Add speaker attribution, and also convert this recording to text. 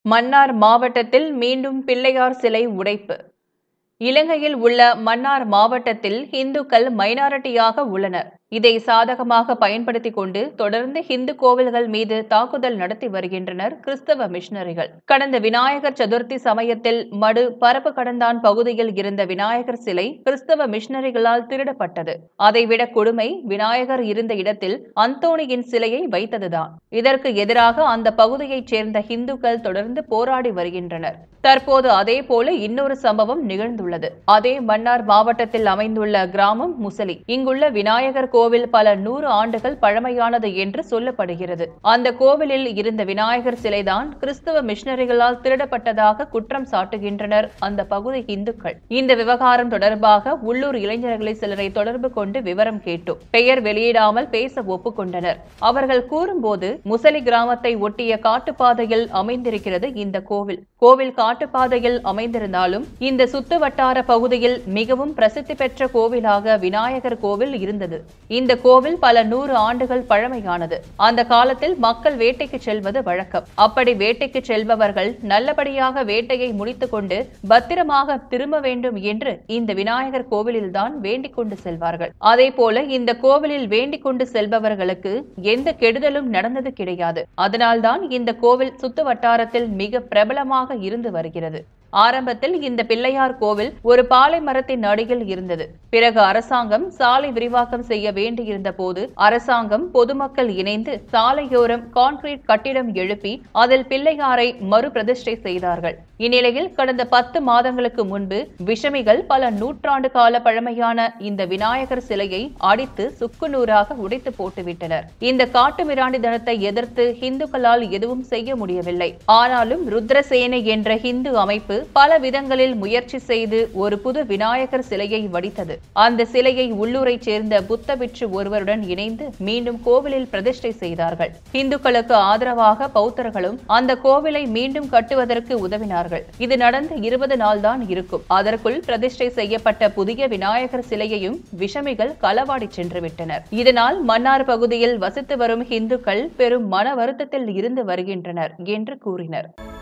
Speaker 1: மன்னார் மாவட்டத்தில் மீண்டும் பிள்ளையார் சிலை உடைப்பு இலங்கையில் உள்ள மன்னார் மாவட்டத்தில் இந்துக்கள் மைனாரிட்டியாக உள்ளனர் இதை சாதகமாக பயன்படுத்திக் கொண்டு தொடர்ந்து இந்து கோவில்கள் மீது தாக்குதல் நடத்தி வருகின்றனர் கிறிஸ்தவ மிஷனரிகள் கடந்த விநாயகர் சதுர்த்தி சமயத்தில் மடு பரப்பு கடந்தான் பகுதியில் இருந்த விநாயகர் சிலை கிறிஸ்தவ மிஷனரிகளால் திருடப்பட்டது அதைவிட கொடுமை விநாயகர் இருந்த இடத்தில் அந்தோணியின் சிலையை வைத்ததுதான் இதற்கு எதிராக அந்த பகுதியைச் சேர்ந்த இந்துக்கள் தொடர்ந்து போராடி வருகின்றனர் தற்போது அதே போல இன்னொரு சம்பவம் நிகழ்ந்துள்ளது அதே மன்னார் மாவட்டத்தில் அமைந்துள்ள கிராமம் முசலி இங்குள்ள விநாயகர் கோவில் பல நூறு ஆண்டுகள் பழமையானது என்று சொல்லப்படுகிறது அந்த கோவிலில் இருந்த விநாயகர் சிலைதான் கிறிஸ்தவ மிஷனரிகளால் திருடப்பட்டதாக குற்றம் சாட்டுகின்றனர் அந்த பகுதி இந்துக்கள் இந்த விவகாரம் தொடர்பாக உள்ளூர் இளைஞர்களை சிலரை தொடர்பு கொண்டு விவரம் கேட்டோம் பெயர் வெளியிடாமல் பேச ஒப்புக்கொண்டனர் அவர்கள் கூறும்போது முசலி கிராமத்தை ஒட்டிய காட்டுப்பாதையில் அமைந்திருக்கிறது இந்த கோவில் கோவில் காட்டுப்பாதையில் அமைந்திருந்தாலும் இந்த சுத்து வட்டார பகுதியில் மிகவும் பிரசித்தி பெற்ற கோவிலாக விநாயகர் கோவில் இருந்தது இந்த கோவில் பல நூறு ஆண்டுகள் பழமையானது அந்த காலத்தில் மக்கள் வேட்டைக்கு செல்வது வழக்கம் அப்படி வேட்டைக்கு செல்பவர்கள் நல்லபடியாக வேட்டையை முடித்துக்கொண்டு பத்திரமாக திரும்ப வேண்டும் என்று இந்த விநாயகர் கோவிலில்தான் வேண்டிக் கொண்டு செல்வார்கள் அதே போல இந்த கோவிலில் வேண்டிக் கொண்டு செல்பவர்களுக்கு எந்த கெடுதலும் நடந்தது கிடையாது அதனால்தான் இந்த கோவில் சுத்து வட்டாரத்தில் மிக பிரபலமாக இருந்து வருகிறது ஆரம்பத்தில் இந்த பிள்ளையார் கோவில் ஒரு பாலை மரத்தின் அடியில் இருந்தது பிறகு அரசாங்கம் சாலை விரிவாக்கம் செய்ய வேண்டியிருந்த போது அரசாங்கம் பொதுமக்கள் இணைந்து சாலையோரம் கான்கிரீட் கட்டிடம் எழுப்பி அதில் பிள்ளையாரை மறுபிரதிஷ்டை செய்தார்கள் இந்நிலையில் கடந்த பத்து மாதங்களுக்கு முன்பு விஷமிகள் பல நூற்றாண்டு கால பழமையான இந்த விநாயகர் சிலையை அடித்து சுக்குநூறாக உடைத்து போட்டுவிட்டனர் இந்த காட்டு மிராண்டித்தனத்தை எதிர்த்து இந்துக்களால் எதுவும் செய்ய முடியவில்லை ஆனாலும் ருத்ரசேனை என்ற ஹிந்து அமைப்பு பல விதங்களில் முயற்சி செய்து ஒரு புது விநாயகர் சிலையை வடித்தது அந்த சிலையை உள்ளூரைச் சேர்ந்த புத்த பிட்சு ஒருவருடன் இணைந்து மீண்டும் கோவிலில் பிரதிஷ்டை செய்தார்கள் இந்துக்களுக்கு ஆதரவாக பௌத்தர்களும் அந்த கோவிலை மீண்டும் கட்டுவதற்கு உதவினார்கள் இது நடந்து இருபது நாள் தான் இருக்கும் அதற்குள் பிரதிஷ்டை செய்யப்பட்ட புதிய விநாயகர் சிலையையும் விஷமிகள் களவாடி சென்று விட்டனர் இதனால் மன்னார் பகுதியில் வசித்து வரும் இந்துக்கள் பெரும் மன வருத்தத்தில் இருந்து வருகின்றனர் என்று கூறினர்